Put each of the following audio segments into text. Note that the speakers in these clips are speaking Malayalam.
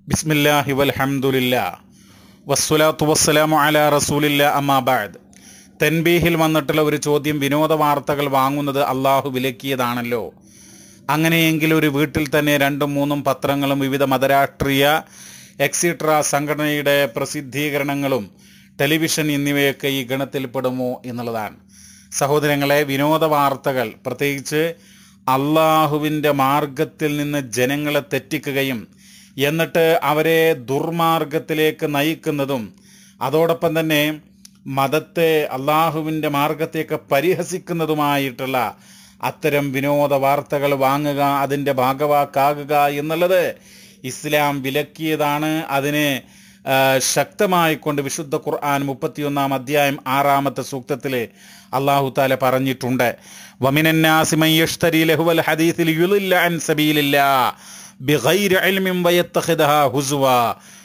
ബിസ്മില്ലാഹി വൽഹംദുലില്ലാ വസ്സലാത്തു വസ്സലാമു അലാ റസൂലില്ല അമ്മാബാദ് തെൻബീഹിൽ വന്നിട്ടുള്ള ഒരു ചോദ്യം വിനോദ വാർത്തകൾ വാങ്ങുന്നത് അള്ളാഹു വിലക്കിയതാണല്ലോ അങ്ങനെയെങ്കിൽ ഒരു വീട്ടിൽ തന്നെ രണ്ടും മൂന്നും പത്രങ്ങളും വിവിധ മതരാഷ്ട്രീയ എക്സിട്ര സംഘടനയുടെ പ്രസിദ്ധീകരണങ്ങളും ടെലിവിഷൻ എന്നിവയൊക്കെ ഈ ഗണത്തിൽപ്പെടുമോ എന്നുള്ളതാണ് സഹോദരങ്ങളെ വിനോദ വാർത്തകൾ പ്രത്യേകിച്ച് അള്ളാഹുവിൻ്റെ മാർഗത്തിൽ നിന്ന് ജനങ്ങളെ തെറ്റിക്കുകയും എന്നിട്ട് അവരെ ദുർമാർഗത്തിലേക്ക് നയിക്കുന്നതും അതോടൊപ്പം തന്നെ മതത്തെ അള്ളാഹുവിൻ്റെ മാർഗത്തെയൊക്കെ പരിഹസിക്കുന്നതുമായിട്ടുള്ള അത്തരം വിനോദ വാർത്തകൾ വാങ്ങുക അതിൻ്റെ ഭാഗവാക്കാകുക എന്നുള്ളത് ഇസ്ലാം വിലക്കിയതാണ് അതിനെ ആ, ശക്തമായിക്കൊണ്ട് വിശുദ്ധ ഖുർആൻ മുപ്പത്തിയൊന്നാം അധ്യായം ആറാമത്തെ സൂക്തത്തിൽ അള്ളാഹു താല പറഞ്ഞിട്ടുണ്ട് വമിനന്നാസി മൻ യഷ്തരി ലഹുവൽ ഹദീസിൽ യുളില്ല അൻ സബീലില്ലാ ബിഗൈരി ഇൽമിൻ വയത്തഖിദഹാ ഹുസ്വാ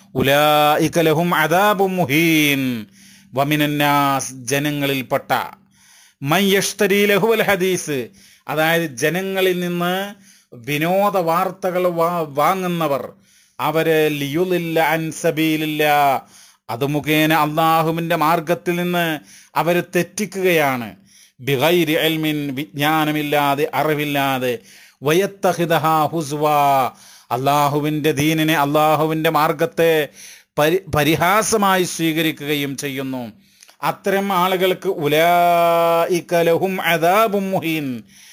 ഉലൈക ലഹും അദാബും മുഹീൻ വമിനന്നാസ് ജനങ്ങളിൽപ്പെട്ട മൻ യഷ്തരി ലഹുവൽ ഹദീസ് അതായത് ജനങ്ങളിൽ നിന്ന് വിനോദ വാർത്തകൾ വാ- വാങ്ങുന്നവർ അവര് ലിയുലില്ല അൻസബീലില്ല അത് മുഖേന അള്ളാഹുവിൻ്റെ മാർഗത്തിൽ നിന്ന് അവർ തെറ്റിക്കുകയാണ് ബിഗൈരി എൽമിൻ വിജ്ഞാനമില്ലാതെ അറിവില്ലാതെ വയത്തഹിദഹ ഹുസ്വ അള്ളാഹുവിൻ്റെ ദീനിനെ അള്ളാഹുവിൻ്റെ മാർഗത്തെ പരി പരിഹാസമായി സ്വീകരിക്കുകയും ചെയ്യുന്നു അത്തരം ആളുകൾക്ക് ഉലായിക്കലഹും അദാബും മുഹീൻ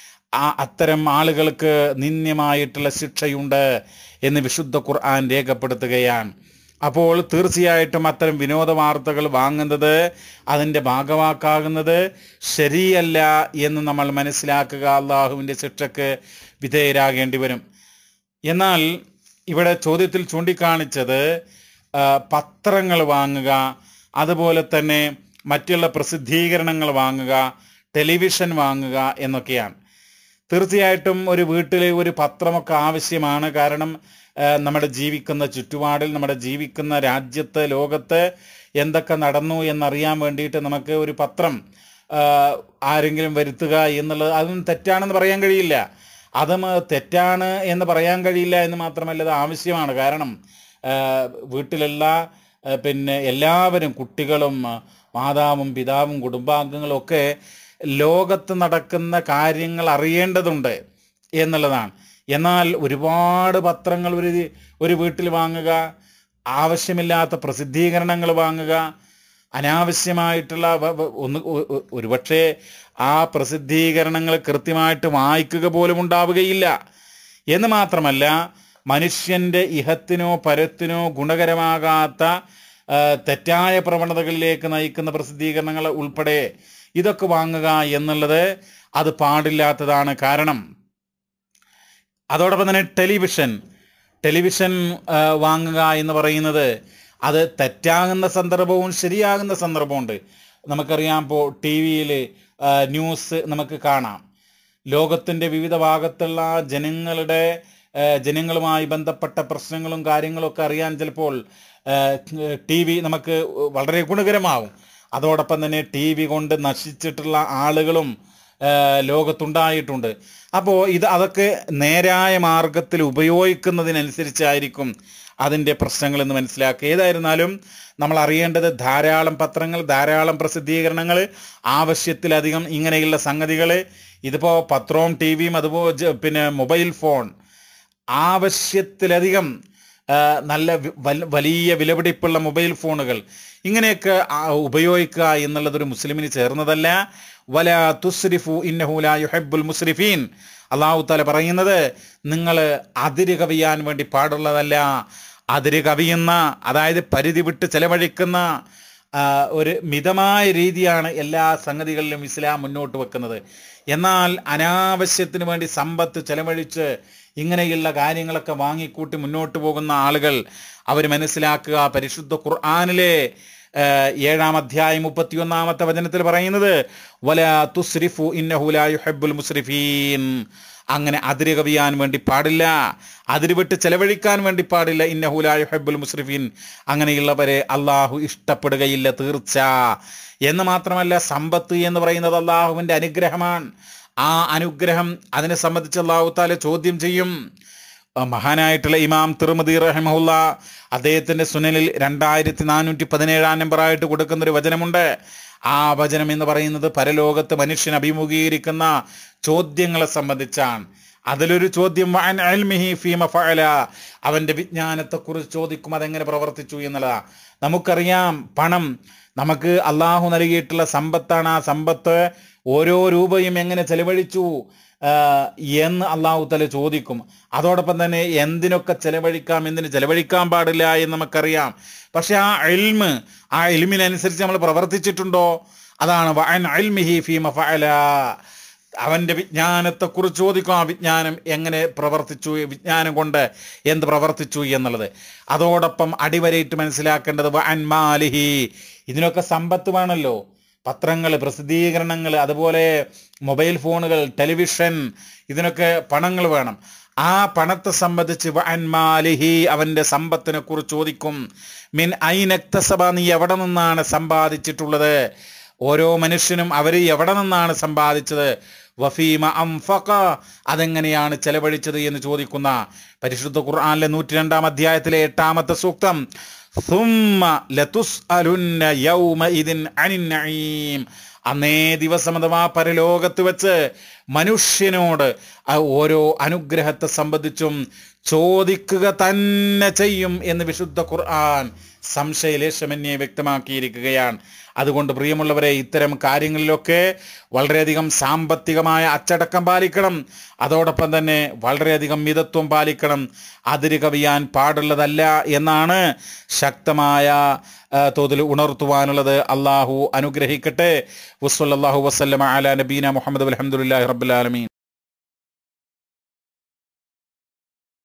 ആ അത്തരം ആളുകൾക്ക് നിന്ദ്യമായിട്ടുള്ള ശിക്ഷയുണ്ട് എന്ന് വിശുദ്ധ ഖുർആൻ രേഖപ്പെടുത്തുകയാണ് അപ്പോൾ തീർച്ചയായിട്ടും അത്തരം വിനോദ വാർത്തകൾ വാങ്ങുന്നത് അതിൻ്റെ ഭാഗവാക്കാകുന്നത് ശരിയല്ല എന്ന് നമ്മൾ മനസ്സിലാക്കുക അള്ളാഹുവിൻ്റെ ശിക്ഷക്ക് വിധേയരാകേണ്ടി വരും എന്നാൽ ഇവിടെ ചോദ്യത്തിൽ ചൂണ്ടിക്കാണിച്ചത് ആ, പത്രങ്ങൾ വാങ്ങുക അതുപോലെ തന്നെ മറ്റുള്ള പ്രസിദ്ധീകരണങ്ങൾ വാങ്ങുക ടെലിവിഷൻ വാങ്ങുക എന്നൊക്കെയാണ് തീർച്ചയായിട്ടും ഒരു വീട്ടിൽ ഒരു പത്രമൊക്കെ ആവശ്യമാണ് കാരണം ആ, നമ്മുടെ ജീവിക്കുന്ന ചുറ്റുപാടിൽ നമ്മുടെ ജീവിക്കുന്ന രാജ്യത്ത് ലോകത്ത് എന്തൊക്കെ നടന്നു എന്നറിയാൻ വേണ്ടിയിട്ട് നമുക്ക് ഒരു പത്രം ആ, ആരെങ്കിലും വരുത്തുക എന്നുള്ളത് അതൊന്നും തെറ്റാണെന്ന് പറയാൻ കഴിയില്ല അതും തെറ്റാണ് എന്ന് പറയാൻ കഴിയില്ല എന്ന് മാത്രമല്ല അത് ആവശ്യമാണ് കാരണം ആ, വീട്ടിലുള്ള ആ, പിന്നെ എല്ലാവരും കുട്ടികളും ആ, മാതാവും പിതാവും കുടുംബാംഗങ്ങളും ഒക്കെ ലോകത്ത് നടക്കുന്ന കാര്യങ്ങൾ അറിയേണ്ടതുണ്ട് എന്നുള്ളതാണ് എന്നാൽ ഒരുപാട് പത്രങ്ങൾ ഒരു ഒരു വീട്ടിൽ വാങ്ങുക ആവശ്യമില്ലാത്ത പ്രസിദ്ധീകരണങ്ങൾ വാങ്ങുക അനാവശ്യമായിട്ടുള്ള വ- വ- ഒന്ന് ഒ- ഒ- ഒരുപക്ഷെ ആ പ്രസിദ്ധീകരണങ്ങൾ കൃത്യമായിട്ട് വായിക്കുക പോലും ഉണ്ടാവുകയില്ല എന്ന് മാത്രമല്ല മനുഷ്യന്റെ ഇഹത്തിനോ പരത്തിനോ ഗുണകരമാകാത്ത ആ, തെറ്റായ പ്രവണതകളിലേക്ക് നയിക്കുന്ന പ്രസിദ്ധീകരണങ്ങൾ ഉൾപ്പെടെ ഇതൊക്കെ വാങ്ങുക എന്നുള്ളത് അത് പാടില്ലാത്തതാണ് കാരണം അതോടൊപ്പം തന്നെ ടെലിവിഷൻ ടെലിവിഷൻ ആ, വാങ്ങുക എന്ന് പറയുന്നത് അത് തെറ്റാകുന്ന സന്ദർഭവും ശരിയാകുന്ന സന്ദർഭമുണ്ട് നമുക്കറിയാം ഇപ്പോൾ ടി വിയിൽ ന്യൂസ് നമുക്ക് കാണാം ലോകത്തിൻ്റെ വിവിധ ഭാഗത്തുള്ള ജനങ്ങളുടെ ആ, ജനങ്ങളുമായി ബന്ധപ്പെട്ട പ്രശ്നങ്ങളും കാര്യങ്ങളും ഒക്കെ അറിയാൻ ചിലപ്പോൾ ടി വി നമുക്ക് വളരെ ഗുണകരമാവും അതോടൊപ്പം തന്നെ ടി വി കൊണ്ട് നശിച്ചിട്ടുള്ള ആളുകളും ആ, ലോകത്തുണ്ടായിട്ടുണ്ട് അപ്പോൾ ഇത് അതൊക്കെ നേരായ മാർഗത്തിൽ ഉപയോഗിക്കുന്നതിനനുസരിച്ചായിരിക്കും അതിൻ്റെ പ്രശ്നങ്ങൾ എന്ന് മനസ്സിലാക്കുക ഏതായിരുന്നാലും നമ്മൾ അറിയേണ്ടത് ധാരാളം പത്രങ്ങൾ ധാരാളം പ്രസിദ്ധീകരണങ്ങൾ ആവശ്യത്തിലധികം ഇങ്ങനെയുള്ള സംഗതികൾ ഇതിപ്പോൾ പത്രവും ടി വിയും അതുപോലെ ജ- പിന്നെ മൊബൈൽ ഫോൺ ആവശ്യത്തിലധികം ആ, നല്ല വി- വൽ- വലിയ വിലപിടിപ്പുള്ള മൊബൈൽ ഫോണുകൾ ഇങ്ങനെയൊക്കെ ആ, ഉപയോഗിക്കുക എന്നുള്ളത് ഒരു മുസ്ലിമിന് ചേർന്നതല്ല വല തുസ്രിഫു ഇന്നഹുല യുഹബ്ബുൽ മുസ്രിഫീൻ അള്ളാഹു താല പറയുന്നത് നിങ്ങൾ അതിര് കവിയാൻ വേണ്ടി പാടുള്ളതല്ല അതിര് കവിയുന്ന അതായത് പരിധി വിട്ട് ചെലവഴിക്കുന്ന ആ, ഒരു മിതമായ രീതിയാണ് എല്ലാ സംഗതികളിലും ഇസ്ലാം മുന്നോട്ട് വെക്കുന്നത് എന്നാൽ അനാവശ്യത്തിന് വേണ്ടി സമ്പത്ത് ചെലവഴിച്ച് ഇങ്ങനെയുള്ള കാര്യങ്ങളൊക്കെ വാങ്ങിക്കൂട്ടി മുന്നോട്ട് പോകുന്ന ആളുകൾ അവർ മനസ്സിലാക്കുക പരിശുദ്ധ ഖുർആാനിലെ ആ, ഏഴാം അധ്യായം മുപ്പത്തിയൊന്നാമത്തെ വചനത്തിൽ പറയുന്നത് വല തുസ്രിഫു ഇന്നഹുല യുഹബ്ബുൽ മുസ്രിഫീൻ അങ്ങനെ അതിര് കവിയാൻ വേണ്ടി പാടില്ല അതിര് വിട്ട് ചെലവഴിക്കാൻ വേണ്ടി പാടില്ല ഇന്നഹുല യുഹബ്ബുൽ മുസ്രിഫീൻ അങ്ങനെയുള്ളവരെ അള്ളാഹു ഇഷ്ടപ്പെടുകയില്ല തീർച്ച എന്ന് മാത്രമല്ല സമ്പത്ത് എന്ന് പറയുന്നത് അള്ളാഹുവിൻ്റെ അനുഗ്രഹമാണ് ആ അനുഗ്രഹം അതിനെ സംബന്ധിച്ച് അള്ളാഹു താല ചോദ്യം ചെയ്യും ആ, മഹാനായിട്ടുള്ള ഇമാം തിരുമതി റഹ്മുല്ല അദ്ദേഹത്തിന്റെ സുനലിൽ രണ്ടായിരത്തി നാനൂറ്റി പതിനേഴാം നമ്പറായിട്ട് കൊടുക്കുന്ന ഒരു വചനമുണ്ട് ആ വചനം എന്ന് പറയുന്നത് പരലോകത്ത് മനുഷ്യൻ അഭിമുഖീകരിക്കുന്ന ചോദ്യങ്ങളെ സംബന്ധിച്ചാണ് അതിലൊരു ചോദ്യം വഅൻ ഇൽമിഹി ഫീമ ഫഅല അവന്റെ വിജ്ഞാനത്തെക്കുറിച്ച് ചോദിക്കും അതെങ്ങനെ പ്രവർത്തിച്ചു എന്നുള്ളതാ നമുക്കറിയാം പണം നമുക്ക് അള്ളാഹു നൽകിയിട്ടുള്ള സമ്പത്താണ് ആ സമ്പത്ത് ഓരോ രൂപയും എങ്ങനെ ചെലവഴിച്ചു ആ, എന്ന് അള്ളാഹു തല ചോദിക്കും അതോടൊപ്പം തന്നെ എന്തിനൊക്കെ ചെലവഴിക്കാം എന്തിന് ചെലവഴിക്കാൻ പാടില്ല എന്ന് നമുക്കറിയാം പക്ഷെ ആ എൽമ് ആ എൽമിനനുസരിച്ച് നമ്മൾ പ്രവർത്തിച്ചിട്ടുണ്ടോ അതാണ് വഅൻ ഇൽമിഹി ഫീമ ഫഅല അവന്റെ വിജ്ഞാനത്തെക്കുറിച്ച് ചോദിക്കും ആ വിജ്ഞാനം എങ്ങനെ പ്രവർത്തിച്ചു വിജ്ഞാനം കൊണ്ട് എന്ത് പ്രവർത്തിച്ചു എന്നുള്ളത് അതോടൊപ്പം അടിവരയിട്ട് മനസ്സിലാക്കേണ്ടത് വഅൻ മാലിഹി ഇതിനൊക്കെ സമ്പത്ത് വേണമല്ലോ പത്രങ്ങൾ പ്രസിദ്ധീകരണങ്ങൾ അതുപോലെ മൊബൈൽ ഫോണുകൾ ടെലിവിഷൻ ഇതിനൊക്കെ പണങ്ങൾ വേണം ആ പണത്തെ സംബന്ധിച്ച് വഅൻ മാലിഹി അവന്റെ സമ്പത്തിനെ കുറിച്ച് ചോദിക്കും മിൻ ഐനക്തസഭ നീ എവിടെ നിന്നാണ് സമ്പാദിച്ചിട്ടുള്ളത് ഓരോ മനുഷ്യനും അവർ എവിടെ നിന്നാണ് സമ്പാദിച്ചത് വഫീമ അംഫക അതെങ്ങനെയാണ് ചെലവഴിച്ചത് എന്ന് ചോദിക്കുന്ന പരിശുദ്ധ ഖുർആനിലെ നൂറ്റി രണ്ടാം അധ്യായത്തിലെ എട്ടാമത്തെ സൂക്തം ثم لتسألن يومئذ عن النعيم അന്നേ ദിവസം അഥവാ പരലോകത്ത് വെച്ച് മനുഷ്യനോട് ആ ഓരോ അനുഗ്രഹത്തെ സംബന്ധിച്ചും ചോദിക്കുക തന്നെ ചെയ്യും എന്ന് വിശുദ്ധ ഖുർആൻ സംശയലേശമന്യെ വ്യക്തമാക്കിയിരിക്കുകയാണ് അതുകൊണ്ട് പ്രിയമുള്ളവരെ ഇത്തരം കാര്യങ്ങളിലൊക്കെ വളരെയധികം സാമ്പത്തികമായ അച്ചടക്കം പാലിക്കണം അതോടൊപ്പം തന്നെ വളരെയധികം മിതത്വം പാലിക്കണം അതിര് കവിയാൻ പാടുള്ളതല്ല എന്നാണ് ശക്തമായ ആ, തോതിൽ ഉണർത്തുവാനുള്ളത് അള്ളാഹു അനുഗ്രഹിക്കട്ടെ വസ്വല്ലാഹു വസ്ലമ അല നബീന മുഹമ്മദ് അലഹമുല്ലാ റബ്ബുലാലമീൻ